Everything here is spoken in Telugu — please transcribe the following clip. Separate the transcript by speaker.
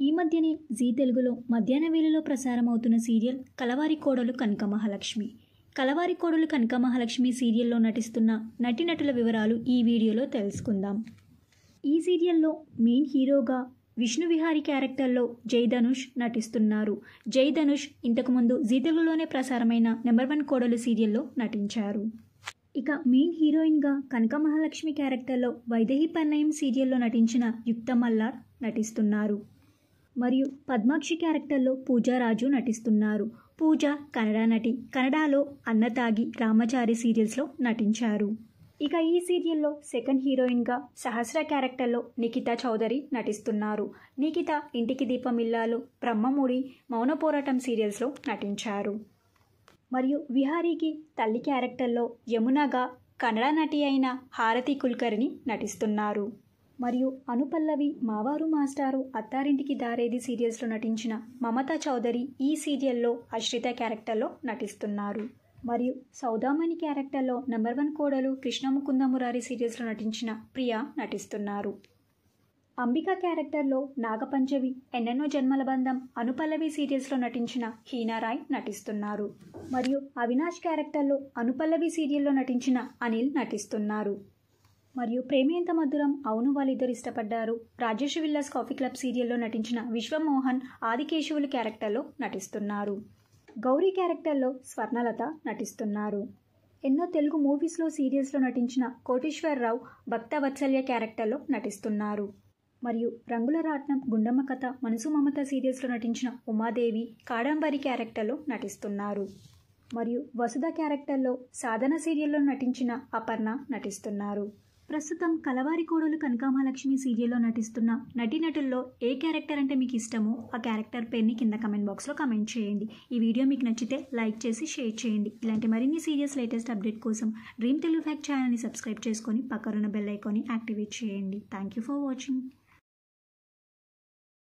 Speaker 1: ఈ మధ్యనే జీ తెలుగులో మధ్యాహ్న వేళలో ప్రసారం అవుతున్న సీరియల్ కలవారి కోడలు కనక మహాలక్ష్మి కలవారి కోడలు కనక మహాలక్ష్మి సీరియల్లో నటిస్తున్న నటీనటుల వివరాలు ఈ వీడియోలో తెలుసుకుందాం ఈ సీరియల్లో మెయిన్ హీరోగా విష్ణు విహారి క్యారెక్టర్లో జై ధనుష్ నటిస్తున్నారు జై ధనుష్ ఇంతకుముందు జీ తెలుగులోనే ప్రసారమైన నెంబర్ వన్ కోడలు సీరియల్లో నటించారు ఇక మెయిన్ హీరోయిన్గా కనక మహాలక్ష్మి క్యారెక్టర్లో వైదేహి పన్నయం సీరియల్లో నటించిన యుక్త మల్లార్ నటిస్తున్నారు మరియు పద్మాక్షి క్యారెక్టర్లో పూజారాజు నటిస్తున్నారు పూజ కన్నడ నటి కన్నడలో అన్నతాగి రామచారి సీరియల్స్లో నటించారు ఇక ఈ సీరియల్లో సెకండ్ హీరోయిన్గా సహస్ర క్యారెక్టర్లో నిఖిత చౌదరి నటిస్తున్నారు నిఖిత ఇంటికి దీపం ఇల్లాలు బ్రహ్మముడి మౌన పోరాటం సీరియల్స్లో నటించారు మరియు విహారీకి తల్లి క్యారెక్టర్లో యమునగా కన్నడ నటి అయిన హారతి కుల్కర్ని నటిస్తున్నారు మరియు అనుపల్లవి మావారు మాస్టారు అత్తారింటికి దారేది సీరియల్స్లో నటించిన మమతా చౌదరి ఈ సీరియల్లో అశ్రిత క్యారెక్టర్లో నటిస్తున్నారు మరియు సౌదామణి క్యారెక్టర్లో నెంబర్ వన్ కోడలు కృష్ణముకుంద మురారి సీరియల్స్లో నటించిన ప్రియా నటిస్తున్నారు అంబిక క్యారెక్టర్లో నాగపంచవి ఎన్నెన్నో జన్మల బంధం అనుపల్లవి సీరియల్స్లో నటించిన హీనారాయ్ నటిస్తున్నారు మరియు అవినాష్ క్యారెక్టర్లో అనుపల్లవి సీరియల్లో నటించిన అనిల్ నటిస్తున్నారు మరియు ప్రేమి ఎంత మధురం అవును వాళ్ళిద్దరు ఇష్టపడ్డారు రాజేష్ విల్లాస్ కాఫీ క్లబ్ సీరియల్లో నటించిన విశ్వమోహన్ ఆదికేశవులు క్యారెక్టర్లో నటిస్తున్నారు గౌరీ క్యారెక్టర్లో స్వర్ణలత నటిస్తున్నారు ఎన్నో తెలుగు మూవీస్లో సీరియల్స్లో నటించిన కోటేశ్వరరావు భక్తవత్సల్య క్యారెక్టర్లో నటిస్తున్నారు మరియు రంగుల రాట్నం గుండమ్మ కథ మనసు మమత సీరియల్స్లో నటించిన ఉమాదేవి కాడంబరి క్యారెక్టర్లో నటిస్తున్నారు మరియు వసుధ క్యారెక్టర్లో సాధన సీరియల్లో నటించిన అపర్ణ నటిస్తున్నారు ప్రస్తుతం కలవారి కోడలు కనకామహాలక్ష్మి సీరియల్లో నటిస్తున్న నటీనటుల్లో ఏ క్యారెక్టర్ అంటే మీకు ఇష్టమో ఆ క్యారెక్టర్ పేరుని కింద కమెంట్ బాక్స్లో కమెంట్ చేయండి ఈ వీడియో మీకు నచ్చితే లైక్ చేసి షేర్ చేయండి ఇలాంటి మరిన్ని సీరియస్ లేటెస్ట్ అప్డేట్ కోసం డ్రీమ్ తెలుగు ఫ్యాక్ట్ ఛానల్ని సబ్స్క్రైబ్ చేసుకొని పక్కనున్న బెల్ ఐకాన్ని యాక్టివేట్ చేయండి థ్యాంక్ యూ ఫర్ వాచింగ్